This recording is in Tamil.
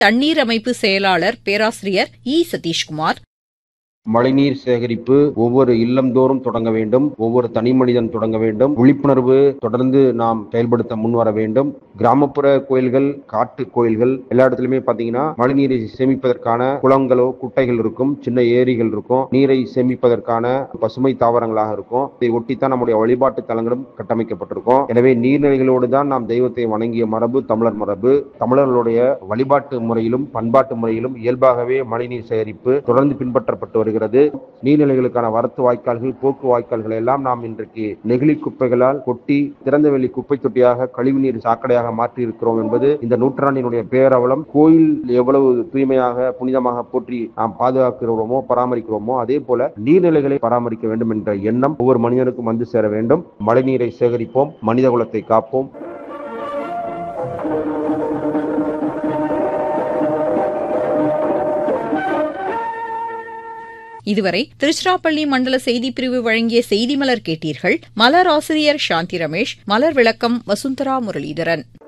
தண்ணீர் அமைப்பு செயலாளர் பேராசிரியர் இ சதீஷ்குமார் மழைநீர் சேகரிப்பு ஒவ்வொரு இல்லந்தோறும் தொடங்க வேண்டும் ஒவ்வொரு தனி மனிதன் தொடங்க வேண்டும் விழிப்புணர்வு தொடர்ந்து நாம் செயல்படுத்த முன்வர வேண்டும் கிராமப்புற கோயில்கள் காட்டு கோயில்கள் எல்லா இடத்துலயுமே பாத்தீங்கன்னா மழைநீரை சேமிப்பதற்கான குளங்களோ குட்டைகள் இருக்கும் சின்ன ஏரிகள் இருக்கும் நீரை சேமிப்பதற்கான பசுமை தாவரங்களாக இருக்கும் இதை ஒட்டித்தான் நம்முடைய வழிபாட்டு தலங்களும் கட்டமைக்கப்பட்டிருக்கும் எனவே நீர்நிலைகளோடு தான் நாம் தெய்வத்தை வணங்கிய மரபு தமிழர் மரபு தமிழர்களுடைய வழிபாட்டு முறையிலும் பண்பாட்டு முறையிலும் இயல்பாகவே மழைநீர் சேகரிப்பு தொடர்ந்து பின்பற்றப்பட்டு வருகிறது நீர்நிலைகளுக்கான வரத்து வாய்க்கால்கள் போக்கு வாய்க்கால்கள் எல்லாம் நாம் இன்றைக்கு நெகிழி குப்பைகளால் கொட்டி திறந்தவெளி குப்பை தொட்டியாக கழிவுநீர் சாக்கடையாக மாற்றி இருக்கிறோம் என்பது இந்த நூற்றாண்டினுடைய பேரவலம் கோயில் எவ்வளவு தூய்மையாக புனிதமாக போற்றி நாம் பாதுகாக்கிறோமோ பராமரிக்கிறோமோ அதே போல நீர்நிலைகளை பராமரிக்க வேண்டும் என்ற எண்ணம் ஒவ்வொரு மனிதனுக்கும் வந்து சேர வேண்டும் மழைநீரை சேகரிப்போம் மனித குலத்தை காப்போம் இதுவரை திருச்சிராப்பள்ளி மண்டல செய்திப்பிரிவு வழங்கிய செய்தி மலர் கேட்டீர்கள் மலர் ஆசிரியர் சாந்தி ரமேஷ் மலர் விளக்கம் வசுந்தரா முரளிதரன்